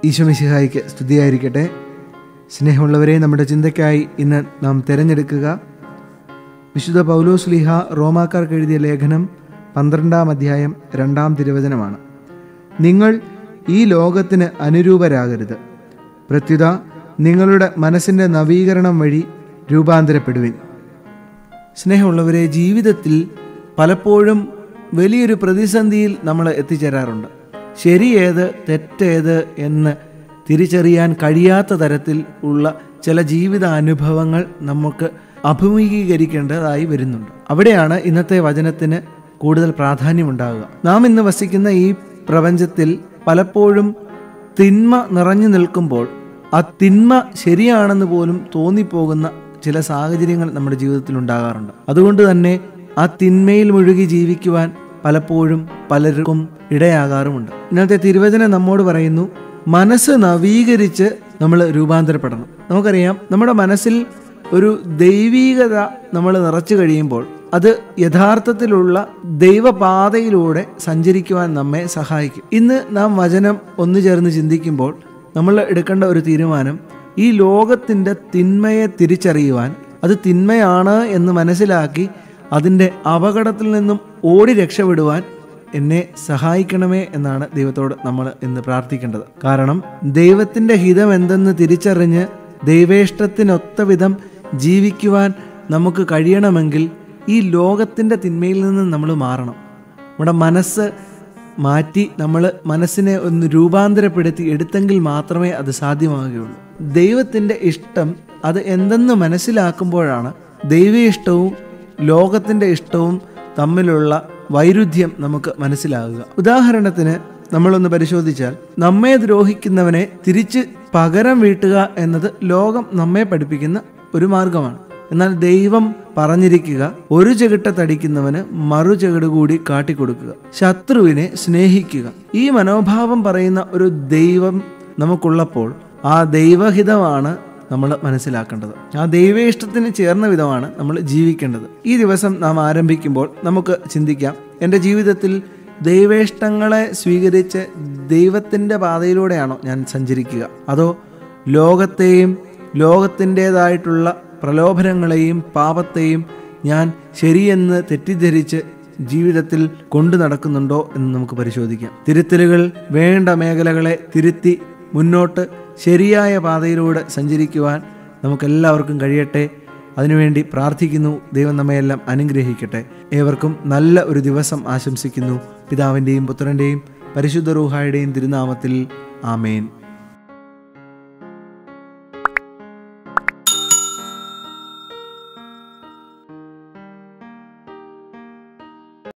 ഈശോമിശിഹായിക്ക് സ്തുതിയായിരിക്കട്ടെ സ്നേഹമുള്ളവരെ നമ്മുടെ ചിന്തയ്ക്കായി ഇന്ന് നാം തിരഞ്ഞെടുക്കുക വിശുദ്ധ പൗലോസ് ലീഹ റോമാക്കാർക്ക് എഴുതിയ ലേഖനം പന്ത്രണ്ടാം അധ്യായം രണ്ടാം തിരുവചനമാണ് നിങ്ങൾ ഈ ലോകത്തിന് അനുരൂപരാകരുത് പ്രത്യുത നിങ്ങളുടെ മനസ്സിൻ്റെ നവീകരണം വഴി രൂപാന്തരപ്പെടുവിൻ സ്നേഹമുള്ളവരെ ജീവിതത്തിൽ പലപ്പോഴും വലിയൊരു പ്രതിസന്ധിയിൽ നമ്മൾ എത്തിച്ചേരാറുണ്ട് ശരിയേത് തെറ്റേത് എന്ന് തിരിച്ചറിയാൻ കഴിയാത്ത തരത്തിൽ ഉള്ള ചില ജീവിത അനുഭവങ്ങൾ നമുക്ക് അഭിമുഖീകരിക്കേണ്ടതായി വരുന്നുണ്ട് അവിടെയാണ് ഇന്നത്തെ വചനത്തിന് കൂടുതൽ പ്രാധാന്യമുണ്ടാകുക നാം ഇന്ന് വസിക്കുന്ന ഈ പ്രപഞ്ചത്തിൽ പലപ്പോഴും തിന്മ നിറഞ്ഞു നിൽക്കുമ്പോൾ ആ തിന്മ ശരിയാണെന്ന് പോലും തോന്നിപ്പോകുന്ന ചില സാഹചര്യങ്ങൾ നമ്മുടെ ജീവിതത്തിൽ ഉണ്ടാകാറുണ്ട് അതുകൊണ്ട് തന്നെ ആ തിന്മയിൽ മുഴുകി ജീവിക്കുവാൻ പലപ്പോഴും പലർക്കും ഇടയാകാറുമുണ്ട് ഇന്നത്തെ തിരുവചനം നമ്മോട് പറയുന്നു മനസ്സ് നവീകരിച്ച് നമ്മൾ രൂപാന്തരപ്പെടണം നമുക്കറിയാം നമ്മുടെ മനസ്സിൽ ഒരു ദൈവീകത നമ്മൾ നിറച്ചു കഴിയുമ്പോൾ അത് യഥാർത്ഥത്തിലുള്ള ദൈവപാതയിലൂടെ സഞ്ചരിക്കുവാൻ നമ്മെ സഹായിക്കും ഇന്ന് നാം വചനം ഒന്നു ചേർന്ന് ചിന്തിക്കുമ്പോൾ നമ്മൾ എടുക്കേണ്ട ഒരു തീരുമാനം ഈ ലോകത്തിൻ്റെ തിന്മയെ തിരിച്ചറിയുവാൻ അത് തിന്മയാണ് എന്ന് മനസ്സിലാക്കി അതിൻ്റെ അപകടത്തിൽ നിന്നും ഓടി രക്ഷപ്പെടുവാൻ എന്നെ സഹായിക്കണമേ എന്നാണ് ദൈവത്തോട് നമ്മൾ ഇന്ന് പ്രാർത്ഥിക്കേണ്ടത് കാരണം ദൈവത്തിൻ്റെ ഹിതം എന്തെന്ന് തിരിച്ചറിഞ്ഞ് ദൈവേഷ്ടത്തിനൊത്ത വിധം ജീവിക്കുവാൻ നമുക്ക് കഴിയണമെങ്കിൽ ഈ ലോകത്തിൻ്റെ തിന്മയിൽ നിന്ന് നമ്മൾ മാറണം നമ്മുടെ മനസ്സ് മാറ്റി നമ്മൾ മനസ്സിനെ ഒന്ന് രൂപാന്തരപ്പെടുത്തി എടുത്തെങ്കിൽ മാത്രമേ അത് സാധ്യമാകുകയുള്ളൂ ദൈവത്തിൻ്റെ ഇഷ്ടം അത് എന്തെന്ന് മനസ്സിലാക്കുമ്പോഴാണ് ദൈവ ഇഷ്ടവും ലോകത്തിൻ്റെ ഇഷ്ടവും തമ്മിലുള്ള വൈരുദ്ധ്യം നമുക്ക് മനസ്സിലാകുക ഉദാഹരണത്തിന് നമ്മളൊന്ന് പരിശോധിച്ചാൽ നമ്മെ ദ്രോഹിക്കുന്നവനെ തിരിച്ച് പകരം വീട്ടുക എന്നത് ലോകം നമ്മെ പഠിപ്പിക്കുന്ന ഒരു മാർഗമാണ് എന്നാൽ ദൈവം പറഞ്ഞിരിക്കുക ഒരു ചെകിട്ട തടിക്കുന്നവന് മറു ചെകിട് കൂടി കാട്ടിക്കൊടുക്കുക ശത്രുവിനെ സ്നേഹിക്കുക ഈ മനോഭാവം പറയുന്ന ഒരു ദൈവം നമുക്കുള്ളപ്പോൾ ആ ദൈവഹിതമാണ് നമ്മൾ മനസ്സിലാക്കേണ്ടത് ആ ദൈവേഷ്ടത്തിന് ചേർന്ന വിധമാണ് നമ്മൾ ജീവിക്കേണ്ടത് ഈ ദിവസം നാം ആരംഭിക്കുമ്പോൾ നമുക്ക് ചിന്തിക്കാം എൻ്റെ ജീവിതത്തിൽ ദൈവേഷ്ടങ്ങളെ സ്വീകരിച്ച് ദൈവത്തിൻ്റെ പാതയിലൂടെയാണോ ഞാൻ സഞ്ചരിക്കുക അതോ ലോകത്തെയും ലോകത്തിൻ്റെതായിട്ടുള്ള പ്രലോഭനങ്ങളെയും പാപത്തെയും ഞാൻ ശരിയെന്ന് തെറ്റിദ്ധരിച്ച് ജീവിതത്തിൽ കൊണ്ടു നടക്കുന്നുണ്ടോ എന്ന് നമുക്ക് പരിശോധിക്കാം തിരുത്തലുകൾ വേണ്ട മേഖലകളെ തിരുത്തി മുന്നോട്ട് ശരിയായ പാതയിലൂടെ സഞ്ചരിക്കുവാൻ നമുക്കെല്ലാവർക്കും കഴിയട്ടെ അതിനുവേണ്ടി പ്രാർത്ഥിക്കുന്നു ദൈവം നമ്മയെല്ലാം അനുഗ്രഹിക്കട്ടെ ഏവർക്കും നല്ല ഒരു ദിവസം ആശംസിക്കുന്നു പിതാവിൻ്റെയും പുത്രൻ്റെയും പരിശുദ്ധ റൂഹായുടെയും തിരുനാമത്തിൽ ആമേൻ